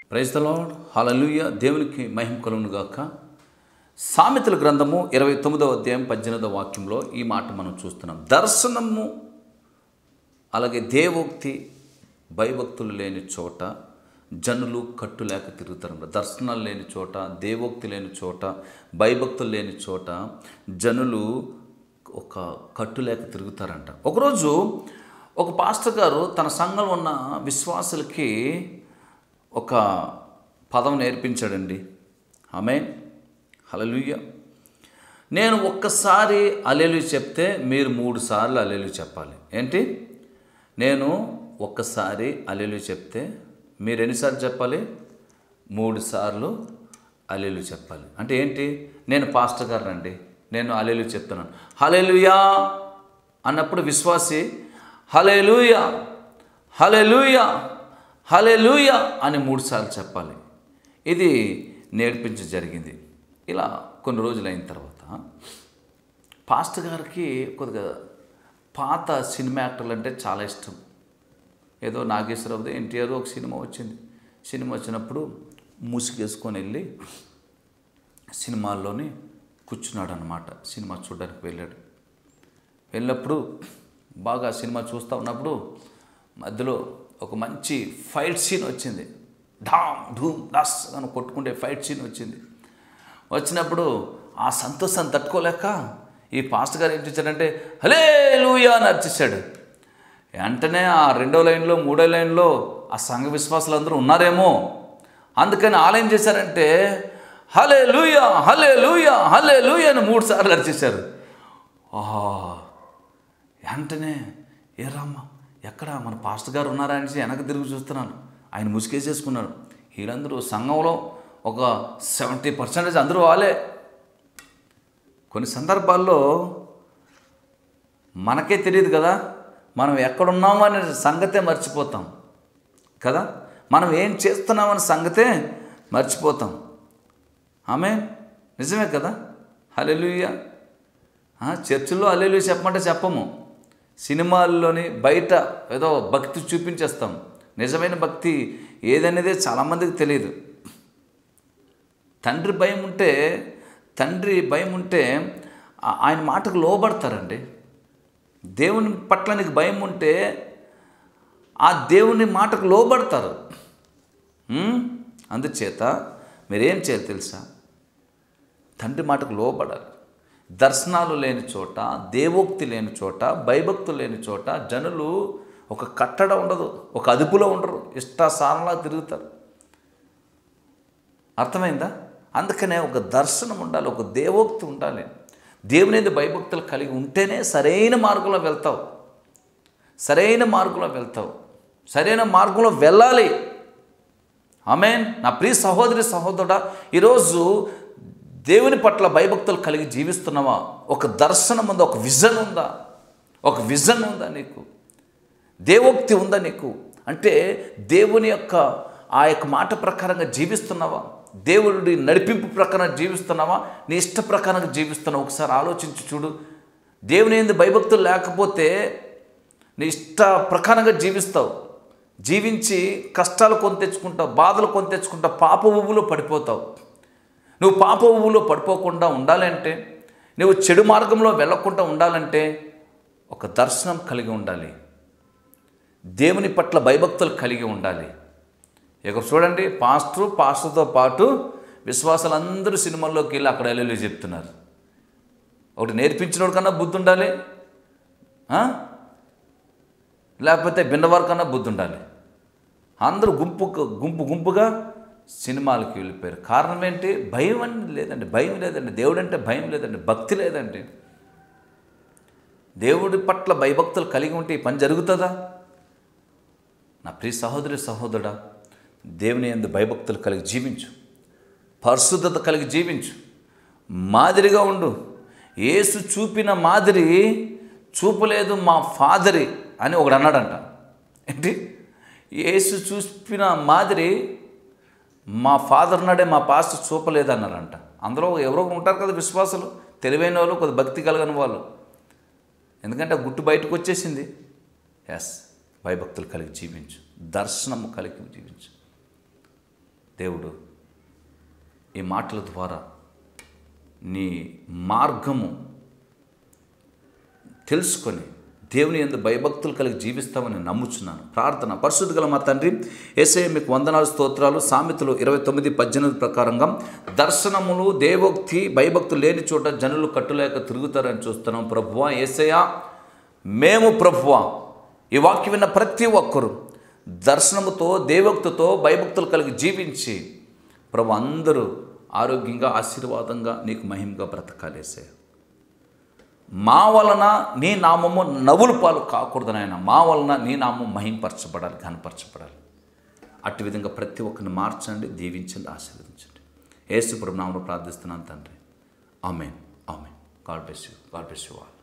Praise the lord హల్లెలూయా దేవునికి మహిమ కలుగును గాక సామెతల గ్రంథము ఇరవై తొమ్మిదవ అధ్యాయం పద్దెనిమిదవ వాక్యంలో ఈ మాట మనం చూస్తున్నాం దర్శనము అలాగే దేవోక్తి భయభక్తులు లేని చోట జనులు కట్టు లేక తిరుగుతారు దర్శనాలు లేని చోట దేవోక్తి లేని చోట భయభక్తులు లేని చోట జనులు ఒక కట్టు లేక తిరుగుతారంట ఒకరోజు ఒక పాస్టర్ గారు తన సంఘంలో ఉన్న విశ్వాసులకి ఒక పదం నేర్పించాడండి ఆమె హలలుయ్య నేను ఒక్కసారి అలెలు చెప్తే మీరు మూడు సార్లు అలెలు చెప్పాలి ఏంటి నేను ఒక్కసారి అలెలు చెప్తే మీరు ఎన్నిసార్లు చెప్పాలి మూడు సార్లు అలెలు చెప్పాలి అంటే ఏంటి నేను పాస్టర్ గారు అండి నేను అలెలు చెప్తున్నాను హలెలుయా అన్నప్పుడు విశ్వాసి హలెలుయా హలెలుయా హలెలుయా అని మూడుసార్లు చెప్పాలి ఇది నేర్పించి జరిగింది ఇలా కొన్ని రోజులు అయిన తర్వాత పాస్టర్ గారికి కొద్దిగా పాత సినిమా యాక్టర్లు అంటే చాలా ఇష్టం ఏదో నాగేశ్వరరావుది ఎన్టీఆర్ ఒక సినిమా వచ్చింది సినిమా వచ్చినప్పుడు ముసుగేసుకొని వెళ్ళి సినిమాల్లోని కూర్చున్నాడు అనమాట సినిమా చూడడానికి వెళ్ళాడు వెళ్ళినప్పుడు బాగా సినిమా చూస్తూ ఉన్నప్పుడు మధ్యలో ఒక మంచి ఫైట్ సీన్ వచ్చింది ఢామ్ ధూమ్ డస్ అని కొట్టుకుంటే ఫైట్ సీన్ వచ్చింది వచ్చినప్పుడు ఆ సంతోషాన్ని తట్టుకోలేక ఈ పాస్టర్ గారు ఏం చేశాడంటే హలే లూయా అని అర్చేశాడు వెంటనే ఆ రెండో లైన్లో మూడో లైన్లో ఆ సంఘ విశ్వాసులు అందరూ ఉన్నారేమో అందుకని ఆలయం చేశారంటే హలే లూయా హలే లూయా హలే లూయా అని మూడు సార్లు అరిచేశారు ఆహా వెంటనే ఏ రామ్మ ఎక్కడ మన పాస్టర్ గారు ఉన్నారా అనేసి వెనక్కి తిరిగి చూస్తున్నాను ఆయన ముసుకేసేసుకున్నాడు వీళ్ళందరూ సంఘంలో ఒక సెవెంటీ పర్సెంటేజ్ అందరూ వాళ్ళే కొన్ని సందర్భాల్లో మనకే తెలియదు కదా మనం ఎక్కడున్నామో అనే సంగతే మర్చిపోతాం కదా మనం ఏం చేస్తున్నామనే సంగతే మర్చిపోతాం ఆమె నిజమే కదా హలెలుయ్య చర్చిల్లో అల్లెలు చెప్పమంటే చెప్పము సినిమాల్లోని బయట ఏదో భక్తి చూపించేస్తాం నిజమైన భక్తి ఏదనేది చాలామందికి తెలియదు తండ్రి భయం ఉంటే తండ్రి భయం ఉంటే ఆ- ఆయన మాటకు లోబడతారండి దేవుని పట్ల నీకు భయం ఉంటే ఆ దేవుని మాటకు లోబడతారు ఉమ్? అందుచేత మీరేం చేయాలి తెలుసా తండ్రి మాటకు లోబడాలి దర్శనాలు లేని చోట దేవోక్తి లేని చోట భయభక్తులు లేని చోట జనులు ఒక కట్టడ ఉండదు ఒక అదుపులో ఉండరు ఇష్టాసారంలా తిరుగుతారు అర్థమైందా అందుకనే ఒక దర్శనం ఉండాలి ఒక దేవోక్తి ఉండాలి దేవుని మీద భయభక్తులు కలిగి ఉంటేనే సరైన మార్గంలో వెళ్తావు సరైన మార్గంలో వెళ్తావు సరైన మార్గంలో వెళ్ళాలి ఆమె నా ప్రియ సహోదరి సహోదరుడా ఈరోజు దేవుని పట్ల భయభక్తులు కలిగి జీవిస్తున్నావా ఒక దర్శనం ఉందా ఒక విజన్ ఉందా ఒక విజన్ ఉందా నీకు దేవోక్తి ఉందా నీకు అంటే దేవుని యొక్క ఆ యొక్క మాట ప్రకారంగా జీవిస్తున్నావా దేవుడి నడిపింపు ప్రకారం జీవిస్తున్నావా నీ ఇష్ట ప్రకారంగా జీవిస్తున్నావు ఒకసారి ఆలోచించి చూడు దేవుని ఏంది భయభక్తులు లేకపోతే నీ ఇష్ట ప్రకారంగా జీవిస్తావు జీవించి కష్టాలు కొని తెచ్చుకుంటావు బాధలు కొని తెచ్చుకుంటావు పాప ఊబులో పడిపోతావు నువ్వు పాప ఊబులో పడిపోకుండా ఉండాలంటే నువ్వు చెడు మార్గంలో వెళ్ళకుండా ఉండాలంటే ఒక దర్శనం కలిగి ఉండాలి దేవుని పట్ల భయభక్తులు కలిగి ఉండాలి ఇక చూడండి పాస్టరు పాస్టర్తో పాటు విశ్వాసాలందరూ సినిమాల్లోకి వెళ్ళి అక్కడ వెళ్ళి చెప్తున్నారు ఒకటి నేర్పించినోడు కన్నా బుద్ధి ఉండాలి ఆ? లేకపోతే బిన్నవారి కన్నా బుద్ధి ఉండాలి అందరూ గుంపు గుంపు గుంపుగా సినిమాలకు వెళ్ళిపోయారు కారణం ఏంటి భయం అని లేదండి భయం లేదండి దేవుడు అంటే భయం లేదండి భక్తి లేదండి దేవుడి పట్ల భయభక్తులు కలిగి ఉంటే ఈ పని జరుగుతుందా నా ప్రియ సహోదరి సహోదరుడా దేవుని ఎందు భయభక్తులు కలిగి జీవించు పరిశుద్ధత కలిగి జీవించు మాదిరిగా ఉండు యేసు చూపిన మాదిరి చూపలేదు మా ఫాదరి అని ఒకడు అన్నాడంట ఏంటి యేసు చూపిన మాదిరి మా ఫాదర్ నాడే మా పాస్టర్ చూపలేదు అన్నారంట అందులో ఎవరో ఒకరు ఉంటారు కదా విశ్వాసులు తెలివైన వాళ్ళు కొద్ది భక్తి కలగని వాళ్ళు ఎందుకంటే ఆ గుట్టు బయటకు వచ్చేసింది ఎస్ భయభక్తులు కలిగి జీవించు దర్శనము కలిగి జీవించు దేవుడు ఈ మాటల ద్వారా నీ మార్గము తెలుసుకొని దేవుని ఎందు భయభక్తులు కలిగి జీవిస్తామని నమ్ముచున్నాను ప్రార్థన పరిశుద్ధ గల మా తండ్రి ఏసఐ మీకు వందనాలు స్తోత్రాలు సామెతలు ఇరవై తొమ్మిది పద్దెనిమిది ప్రకారంగా దర్శనములు దేవోక్తి భయభక్తులు లేని చోట జనులు కట్టులేక తిరుగుతారని చూస్తున్నాం ప్రభువా ఏసయ్య మేము ప్రభువా ఈ వాక్యం విన్న ప్రతి ఒక్కరు దర్శనముతో దేవోక్తితో భయభక్తులు కలిగి జీవించి ప్రభు అందరూ ఆరోగ్యంగా ఆశీర్వాదంగా నీకు మహిమగా బ్రతకాలేసే మా వలన నీ నామము నవ్వుల పాలు కాకూడదు నాయన మా వలన నీ నామం మహింపరచబడాలి ఘనపరచబడాలి అట్టి విధంగా ప్రతి ఒక్కరిని మార్చండి దీవించండి ఆశీర్వదించండి ఏసుప్రభు నామను ప్రార్థిస్తున్నాను తండ్రి amen amen God bless you God bless you all